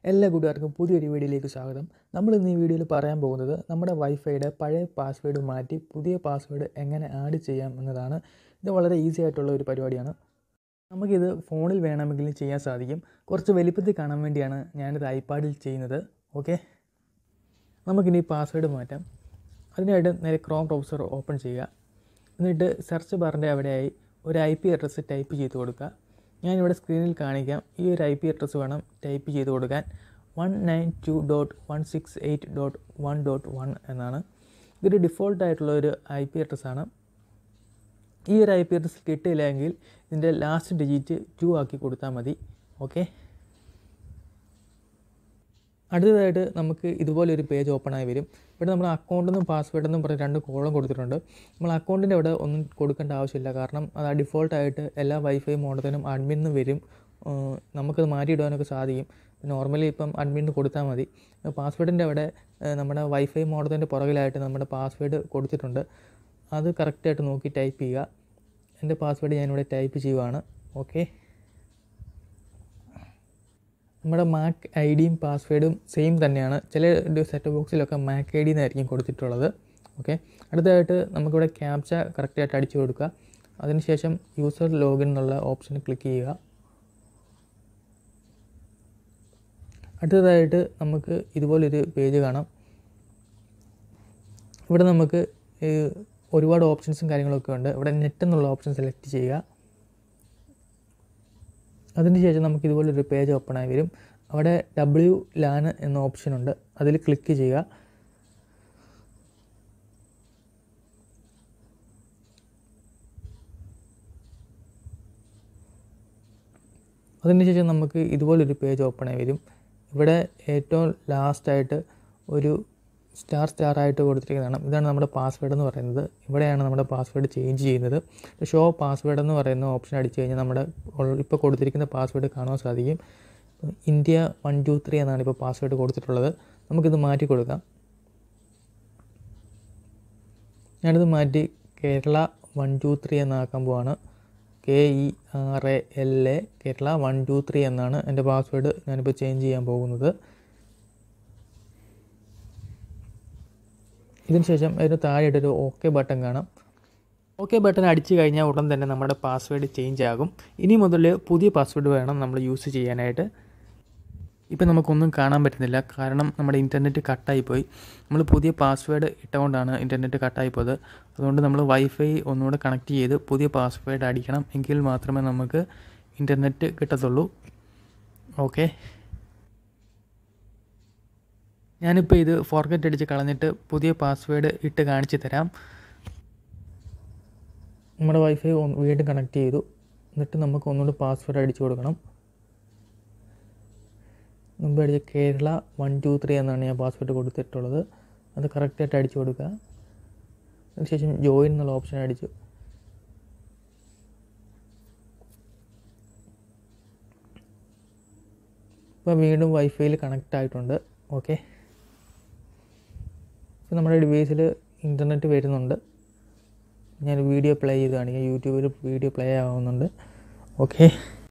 എല്ലാ കൂട്ടുകാർക്കും പുതിയൊരു വീഡിയോയിലേക്ക് സ്വാഗതം നമ്മൾ ഇന്ന് ഈ വീഡിയോയിൽ പറയാൻ പോകുന്നത് നമ്മുടെ വൈഫൈയുടെ പഴയ പാസ്വേഡ് മാറ്റി പുതിയ പാസ്വേഡ് എങ്ങനെ ആഡ് ചെയ്യാം എന്നതാണ് ഇത് വളരെ ഈസി ആയിട്ടുള്ള ഒരു പരിപാടിയാണ് നമുക്കിത് ഫോണിൽ വേണമെങ്കിലും ചെയ്യാൻ സാധിക്കും കുറച്ച് വലിപ്പത്തിൽ കാണാൻ വേണ്ടിയാണ് ഞാനിത് ഐപാഡിൽ ചെയ്യുന്നത് ഓക്കെ നമുക്കിനി പാസ്വേഡ് മാറ്റാം അതിനായിട്ട് നേരെ ക്രോം ബ്രൗസർ ഓപ്പൺ ചെയ്യുക എന്നിട്ട് സെർച്ച് ബാറിൻ്റെ അവിടെയായി ഒരു ഐ പി അഡ്രസ്സ് ടൈപ്പ് ചെയ്ത് കൊടുക്കുക ഞാനിവിടെ സ്ക്രീനിൽ കാണിക്കാം ഈ ഒരു ഐ പി അഡ്രസ്സ് വേണം ടൈപ്പ് ചെയ്ത് കൊടുക്കാൻ one nine two dot one six eight dot one dot one എന്നാണ് ഇതൊരു ഡിഫോൾട്ടായിട്ടുള്ള ഒരു ഐ പി അഡ്രസ്സാണ് ഈ ഒരു ഐ പി അഡ്രസ്സ് കിട്ടിയില്ലെങ്കിൽ ഇതിൻ്റെ ലാസ്റ്റ് ഡിജിറ്റ് ടു ആക്കി കൊടുത്താൽ മതി ഓക്കെ അടുത്തതായിട്ട് നമുക്ക് ഇതുപോലെ ഒരു പേജ് ഓപ്പൺ ആയി വരും ഇവിടെ നമ്മൾ അക്കൗണ്ടെന്നും പാസ്വേഡെന്നും പറഞ്ഞ് രണ്ട് കോളം കൊടുത്തിട്ടുണ്ട് നമ്മൾ അക്കൗണ്ടിൻ്റെ അവിടെ ഒന്നും കൊടുക്കേണ്ട ആവശ്യമില്ല കാരണം അത് ഡിഫോൾട്ടായിട്ട് എല്ലാ വൈഫൈ മോഡത്തിനും അഡ്മിന്ന് വരും ഏഹ് നമുക്കത് മാറ്റിയിടാനൊക്കെ സാധിക്കും നോർമലി ഇപ്പം അഡ്മിന് കൊടുത്താൽ മതി പാസ്വേഡിൻ്റെ അവിടെ ഏഹ് നമ്മുടെ വൈഫൈ മോഡത്തിൻ്റെ പുറകിലായിട്ട് നമ്മുടെ പാസ്വേഡ് കൊടുത്തിട്ടുണ്ട് അത് കറക്റ്റായിട്ട് നോക്കി ടൈപ്പ് ചെയ്യുക എൻ്റെ പാസ്വേഡ് ഞാനിവിടെ ടൈപ്പ് ചെയ്യുവാണ് ഓക്കെ നമ്മുടെ മാക് ഐ ഡിയും പാസ്വേഡും സെയിം തന്നെയാണ് ചില സെറ്റ് ബോക്സിലൊക്കെ മാക് ഐ ഡി എന്നായിരിക്കും കൊടുത്തിട്ടുള്ളത് ഓക്കെ അടുത്തതായിട്ട് നമുക്കിവിടെ ക്യാപ്ച കറക്റ്റായിട്ട് അടിച്ചു കൊടുക്കുക അതിനുശേഷം യൂസർ ലോഗിൻ എന്നുള്ള ഓപ്ഷൻ ക്ലിക്ക് ചെയ്യുക അടുത്തതായിട്ട് നമുക്ക് ഇതുപോലൊരു പേജ് കാണാം ഇവിടെ നമുക്ക് ഏഹ്, ഒരുപാട് ഓപ്ഷൻസും കാര്യങ്ങളൊക്കെ ഉണ്ട് ഇവിടെ നെറ്റ് എന്നുള്ള ഓപ്ഷൻ സെലക്ട് ചെയ്യുക അതിനുശേഷം നമുക്ക് ഇതുപോലൊരു പേജ് ഓപ്പൺ ആയി വരും അവിടെ ഡബ്ല്യു ലാൻ എന്ന ഓപ്ഷൻ ഉണ്ട് അതിൽ ക്ലിക്ക് ചെയ്യുക അതിനുശേഷം നമുക്ക് ഇതുപോലൊരു പേജ് ഓപ്പൺ ആയി വരും ഇവിടെ ഏറ്റവും ലാസ്റ്റായിട്ട് ഒരു സ്റ്റാർ സ്റ്റാർ ആയിട്ട് കൊടുത്തിരിക്കുന്നതാണ് ഇതാണ് നമ്മുടെ പാസ്വേഡ് എന്ന് പറയുന്നത് ഇവിടെയാണ് നമ്മുടെ പാസ്വേഡ് ചേഞ്ച് ചെയ്യുന്നത് ഷോ പാസ്വേഡ് എന്ന് പറയുന്ന ഓപ്ഷൻ അടിച്ചു കഴിഞ്ഞാൽ നമ്മുടെ ഇപ്പോൾ കൊടുത്തിരിക്കുന്ന പാസ്വേഡ് കാണാൻ സാധിക്കും ഇന്ത്യ വൺ ടു ത്രീ എന്നാണ് ഇപ്പോൾ പാസ്വേഡ് കൊടുത്തിട്ടുള്ളത് നമുക്കിത് മാറ്റി കൊടുക്കാം ഞാനിത് മാറ്റി കേരള വൺ ടു ത്രീ എന്നാക്കാൻ പോവാണ് K E R A L A Kerala one two three എന്നാണ് എൻ്റെ പാസ്വേഡ് ഞാനിപ്പോൾ ചേഞ്ച് ചെയ്യാൻ പോകുന്നത് ഇതിന് ശേഷം അതിന് താഴെയായിട്ടൊരു ഓക്കെ ബട്ടൺ കാണാം ഓക്കെ ബട്ടൺ അടിച്ചു കഴിഞ്ഞാൽ ഉടൻ തന്നെ നമ്മുടെ പാസ്വേഡ് ചേഞ്ച് ആകും ഇനി മുതൽ പുതിയ പാസ്വേഡ് വേണം നമ്മൾ യൂസ് ചെയ്യാനായിട്ട് ഇപ്പം നമുക്കൊന്നും കാണാൻ പറ്റുന്നില്ല കാരണം നമ്മുടെ ഇൻ്റർനെറ്റ് കട്ടായിപ്പോയി നമ്മൾ പുതിയ പാസ്വേഡ് ഇട്ടുകൊണ്ടാണ് ഇൻ്റർനെറ്റ് കട്ടായിപ്പോയത് അതുകൊണ്ട് നമ്മൾ വൈഫൈ ഒന്നുകൂടെ കണക്ട് ചെയ്ത് പുതിയ പാസ്വേഡ് അടിക്കണം എങ്കിൽ മാത്രമേ നമുക്ക് ഇൻ്റർനെറ്റ് കിട്ടത്തുള്ളൂ ഓക്കെ ഞാനിപ്പോൾ ഇത് ഫോർഗറ്റ് അടിച്ച് കളഞ്ഞിട്ട് പുതിയ പാസ്വേഡ് ഇട്ട് കാണിച്ചു തരാം നമ്മുടെ വൈഫൈ ഒന്ന് വീണ്ടും കണക്ട് ചെയ്തു എന്നിട്ട് നമുക്ക് ഒന്നുകൂടി പാസ്വേഡ് അടിച്ചു കൊടുക്കണം മുമ്പ് അടിച്ച കേരള വൺ ടു ത്രീ എന്നാണ് ഞാൻ പാസ്വേഡ് കൊടുത്തിട്ടുള്ളത് അത് കറക്റ്റായിട്ട് അടിച്ചു കൊടുക്കുക അതിനുശേഷം ജോയിൻ എന്നുള്ള ഓപ്ഷൻ അടിച്ചു ഇപ്പോൾ വീണ്ടും വൈഫൈയിൽ കണക്റ്റ് ആയിട്ടുണ്ട് ഓക്കെ ഇപ്പോൾ നമ്മുടെ ഡിവൈസിൽ ഇൻ്റർനെറ്റ് വരുന്നുണ്ട് ഞാൻ വീഡിയോ പ്ലേ ചെയ്ത് കാണിക്കാം യൂട്യൂബിൽ വീഡിയോ പ്ലേ ആവുന്നുണ്ട് ഓക്കെ